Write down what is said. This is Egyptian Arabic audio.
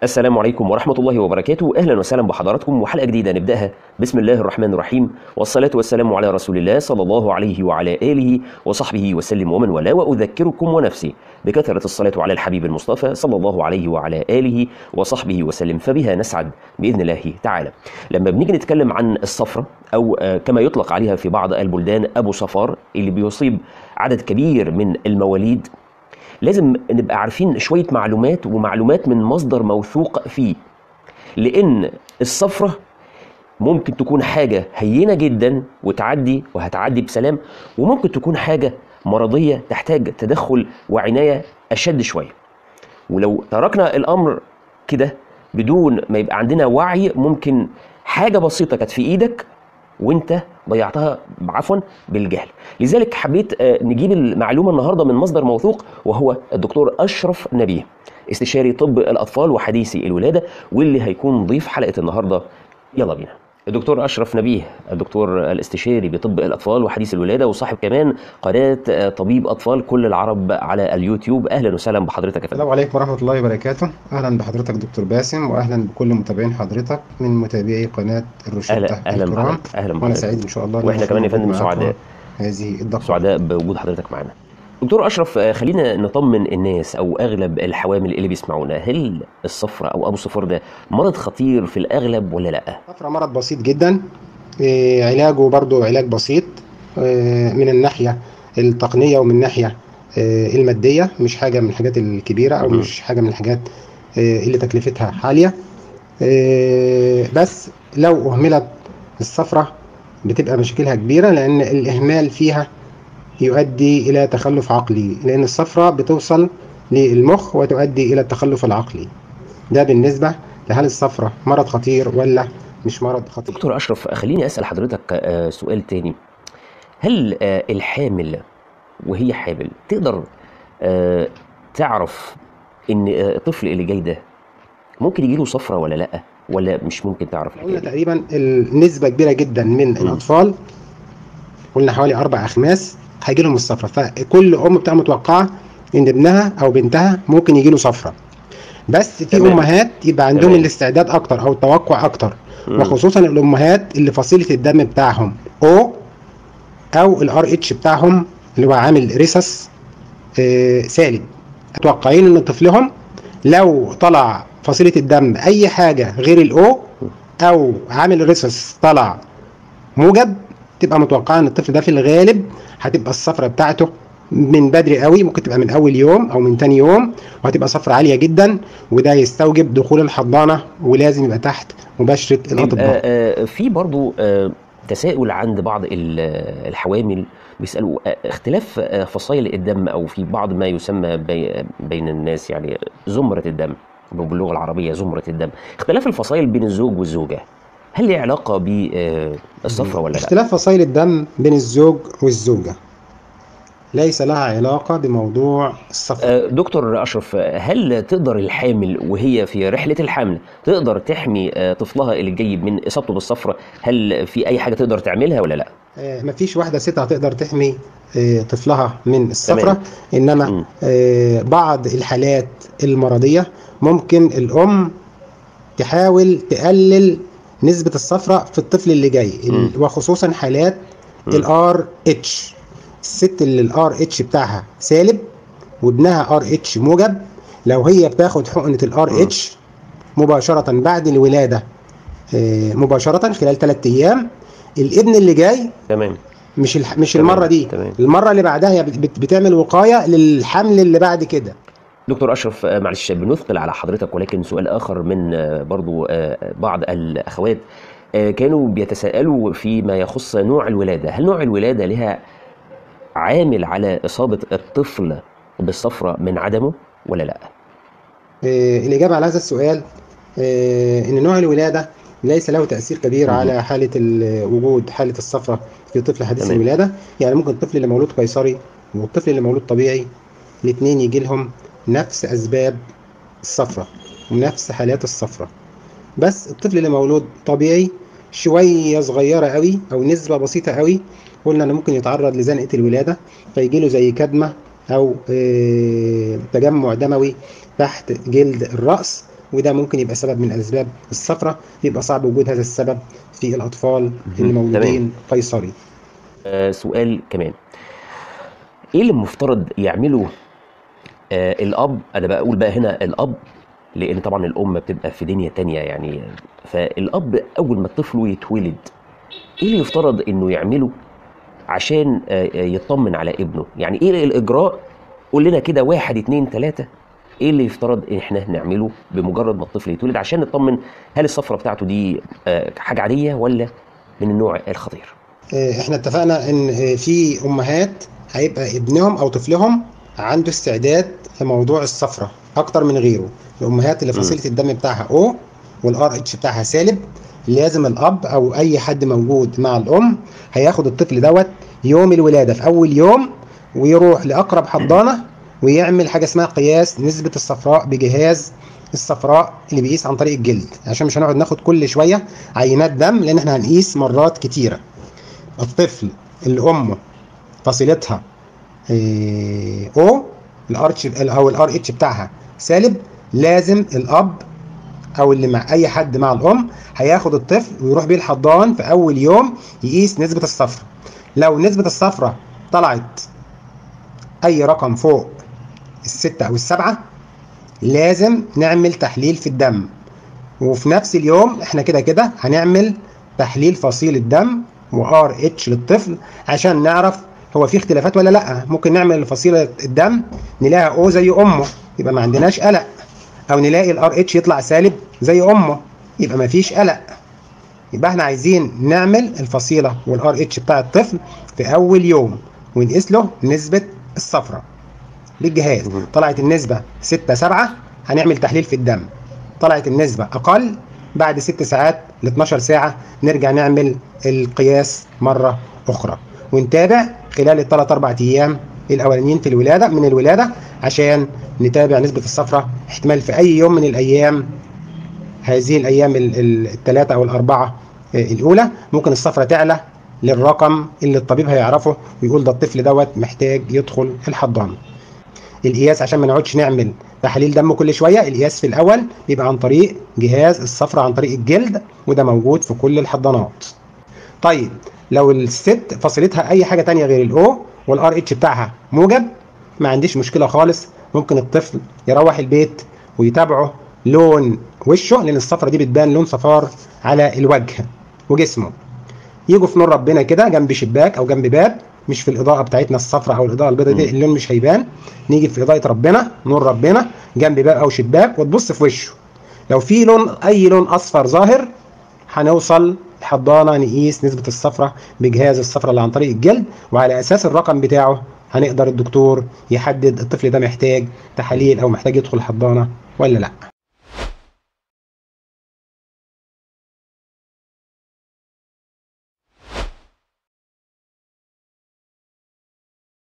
السلام عليكم ورحمة الله وبركاته أهلا وسهلا بحضراتكم وحلقة جديدة نبدأها بسم الله الرحمن الرحيم والصلاة والسلام على رسول الله صلى الله عليه وعلى آله وصحبه وسلم ومن والاه وأذكركم ونفسي بكثرة الصلاة على الحبيب المصطفى صلى الله عليه وعلى آله وصحبه وسلم فبها نسعد بإذن الله تعالى لما بنيجي نتكلم عن الصفرة أو آه، كما يطلق عليها في بعض البلدان أبو صفار اللي بيصيب عدد كبير من المواليد لازم نبقى عارفين شوية معلومات ومعلومات من مصدر موثوق فيه لأن الصفرة ممكن تكون حاجة هينة جدا وتعدي وهتعدي بسلام وممكن تكون حاجة مرضية تحتاج تدخل وعناية أشد شوية ولو تركنا الأمر كده بدون ما يبقى عندنا وعي ممكن حاجة بسيطة كانت في إيدك وانت ضيعتها عفوا بالجهل لذلك حبيت آه، نجيب المعلومه النهارده من مصدر موثوق وهو الدكتور اشرف نبيه استشاري طب الاطفال وحديثي الولاده واللي هيكون ضيف حلقه النهارده يلا بينا الدكتور اشرف نبيه الدكتور الاستشاري بطب الاطفال وحديث الولاده وصاحب كمان قناه آه، طبيب اطفال كل العرب على اليوتيوب اهلا وسهلا بحضرتك يا فندم السلام عليكم ورحمة الله وبركاته أهلا بحضرتك دكتور باسم وأهلا بكل متابعين حضرتك من متابعي قناة الروشتة اهلا اهلا الكرام بحضرتك اهلا وأنا بحضرتك سعيد إن شاء الله إن واحنا أنا كمان يا أكون فندم موجود معاكم سعداء هذه الضغطة سعداء بوجود حضرتك معنا دكتور اشرف آه، خلينا نطمن الناس او اغلب الحوامل اللي بيسمعونا هل الصفرة او ابو صفر ده مرض خطير في الاغلب ولا لا طفرة مرض بسيط جدا إيه، علاجه برضو علاج بسيط إيه، من الناحية التقنية ومن الناحية إيه، المادية مش حاجة من الحاجات الكبيرة أو مم. مش حاجة من الحاجات إيه، اللي تكلفتها عالية إيه، بس لو أهملت الصفرة بتبقى مشاكلها كبيرة لأن الإهمال فيها يؤدي إلى تخلف عقلي لأن الصفرة بتوصل للمخ وتؤدي إلى التخلف العقلي ده بالنسبة لهل الصفرة مرض خطير ولا مش مرض خطير دكتور اشرف خليني اسال حضرتك آه، سؤال تاني هل آه، الحامل وهي حامل تقدر آه، تعرف ان آه، الطفل اللي جاي ده ممكن يجيله صفرة ولا لا ولا مش ممكن تعرف قلنا الحكايه دي تقريبا النسبة كبيرة جدا من الأطفال قلنا حوالي أربع أخماس هيجي لهم الصفرة فكل أم بتبقى متوقعة إن ابنها أو بنتها ممكن يجي له صفرة بس في تمام. أمهات يبقى عندهم تمام. الاستعداد أكتر أو التوقع أكتر مم. وخصوصا الأمهات اللي فصيلة الدم بتاعهم أو أو الار اتش بتاعهم اللي هو عامل ريسس آه، سالب متوقعين ان طفلهم لو طلع فصيلة الدم اي حاجة غير الاو او عامل ريسس طلع موجب تبقى متوقعة ان الطفل ده في الغالب هتبقى الصفرة بتاعته من بدري قوي ممكن تبقى من اول يوم او من تاني يوم وهتبقى صفرة عالية جدا وده يستوجب دخول الحضانة ولازم يبقى تحت مباشرة يبقى الاطباء آه، في برضو آه، تساؤل عند بعض ال- آه، الحوامل بيسألوا آه، اختلاف آه، فصائل الدم أو في بعض ما يسمى بي- بين الناس يعني زمرة الدم باللغة العربية زمرة الدم اختلاف الفصائل بين الزوج والزوجة هل ليه علاقة بالصفرة ولا لا؟ اختلاف فصائل الدم بين الزوج والزوجة ليس لها علاقة بموضوع الصفرة آه، دكتور أشرف آه، هل تقدر الحامل وهي في رحلة الحمل تقدر تحمي آه، طفلها اللي جاي من إصابته بالصفرة هل في أي حاجة تقدر تعملها ولا لا؟ آه، مفيش واحدة ست هتقدر تحمي آه، طفلها من الصفرة مم. إنما آه، بعض الحالات المرضية ممكن الأم تحاول تقلل نسبة الصفرة في الطفل اللي جاي ال- مم. وخصوصا حالات مم. الار اتش الست اللي الار اتش بتاعها سالب وابنها ار اتش موجب لو هي بتاخد حقنة الار اتش مباشرة بعد الولادة آه، مباشرة خلال 3 أيام الابن اللي جاي تمام مش الح... مش تمام، المره دي تمام. المره اللي بعدها هي بت... بت- بتعمل وقايه للحمل اللي بعد كده دكتور اشرف آه، معلش بنثقل على حضرتك ولكن سؤال اخر من آه، برضو آه، بعض الاخوات آه، كانوا بيتساءلوا فيما يخص نوع الولاده هل نوع الولاده لها عامل على اصابه الطفل بالصفرة من عدمه ولا لا آه، الاجابه على هذا السؤال آه، ان نوع الولاده ليس له تاثير كبير مهم. على حاله ال- وجود حاله الصفرة في طفل حديث تمام. الولاده يعني ممكن الطفل اللي مولود قيصري والطفل اللي مولود طبيعي الاثنين يجي لهم نفس اسباب الصفرة ونفس حالات الصفرة بس الطفل اللي مولود طبيعي شويه صغيره قوي او نسبه بسيطه قوي قلنا انه ممكن يتعرض لزنقه الولاده فيجي له زي كدمه او آه، تجمع دموي تحت جلد الراس وده ممكن يبقى سبب من اسباب الصفرة يبقى صعب وجود هذا السبب في الاطفال اللي تمام. مولودين قيصري آه سؤال كمان ايه اللي المفترض يعمله آه الاب انا بقول بقى هنا الاب لان طبعا الام بتبقى في دنيا تانية يعني فالاب اول ما طفله يتولد ايه اللي يفترض انه يعمله عشان آه آه، يطمن على ابنه يعني ايه الاجراء قول لنا كده واحد اتنين تلاتة ايه اللي يفترض ان احنا نعمله بمجرد ما الطفل يتولد عشان نطمن هل الصفرة بتاعته دي آه حاجة عادية ولا من النوع الخطير آه، احنا اتفقنا ان آه، في امهات هيبقى ابنهم او طفلهم عنده استعداد لموضوع الصفرة اكتر من غيره الامهات اللي مم. فصيلة الدم بتاعها او والار اتش بتاعها سالب لازم الاب او اي حد موجود مع الام هياخد الطفل دوت يوم الولادة في اول يوم ويروح لاقرب حضانة ويعمل حاجة اسمها قياس نسبة الصفراء بجهاز الصفراء اللي بيقيس عن طريق الجلد عشان مش هنقعد ناخد كل شوية عينات دم لان احنا هنقيس مرات كتيرة الطفل اللي امه فصيلتها إيه، او الارتش او الار اتش بتاعها سالب لازم الاب او اللي مع اي حد مع الام هياخد الطفل ويروح بيه الحضان في اول يوم يقيس نسبة الصفرة لو نسبة الصفرة طلعت اي رقم فوق الستة او السبعة لازم نعمل تحليل في الدم وفي نفس اليوم احنا كده كده هنعمل تحليل فصيل الدم وار اتش للطفل عشان نعرف هو في اختلافات ولا لا ممكن نعمل فصيلة الدم نلاقيها او زي امه يبقى ما عندناش قلق او نلاقي الار اتش يطلع سالب زي امه يبقى ما فيش قلق يبقى احنا عايزين نعمل الفصيلة والار اتش بتاع الطفل في اول يوم ونقيس له نسبة الصفرة بالجهاز مهم. طلعت النسبة 6 7 هنعمل تحليل في الدم طلعت النسبة أقل بعد 6 ساعات ل 12 ساعة نرجع نعمل القياس مرة أخرى ونتابع خلال الثلاث أربع أيام الأولانيين في الولادة من الولادة عشان نتابع نسبة الصفرة احتمال في أي يوم من الأيام هذه الأيام ال- ال- الثلاثة أو الأربعة آه، الأولى ممكن الصفرة تعلى للرقم اللي الطبيب هيعرفه ويقول ده الطفل دوت محتاج يدخل الحضانة القياس عشان ما نقعدش نعمل تحاليل دم كل شويه القياس في الاول بيبقى عن طريق جهاز الصفرة عن طريق الجلد وده موجود في كل الحضانات طيب لو الست فصيلتها اي حاجه تانية غير الاو والار اتش بتاعها موجب ما عنديش مشكله خالص ممكن الطفل يروح البيت ويتابعه لون وشه لان الصفرة دي بتبان لون صفار على الوجه وجسمه يجوا في نور ربنا كده جنب شباك او جنب باب مش في الاضاءه بتاعتنا الصفراء او الاضاءه البيضاء دي مم. اللون مش هيبان نيجي في اضاءه ربنا نور ربنا جنب باب او شباك وتبص في وشه لو في لون اي لون اصفر ظاهر هنوصل الحضانه نقيس نسبه الصفرة بجهاز الصفرة اللي عن طريق الجلد وعلى اساس الرقم بتاعه هنقدر الدكتور يحدد الطفل ده محتاج تحاليل او محتاج يدخل الحضانه ولا لا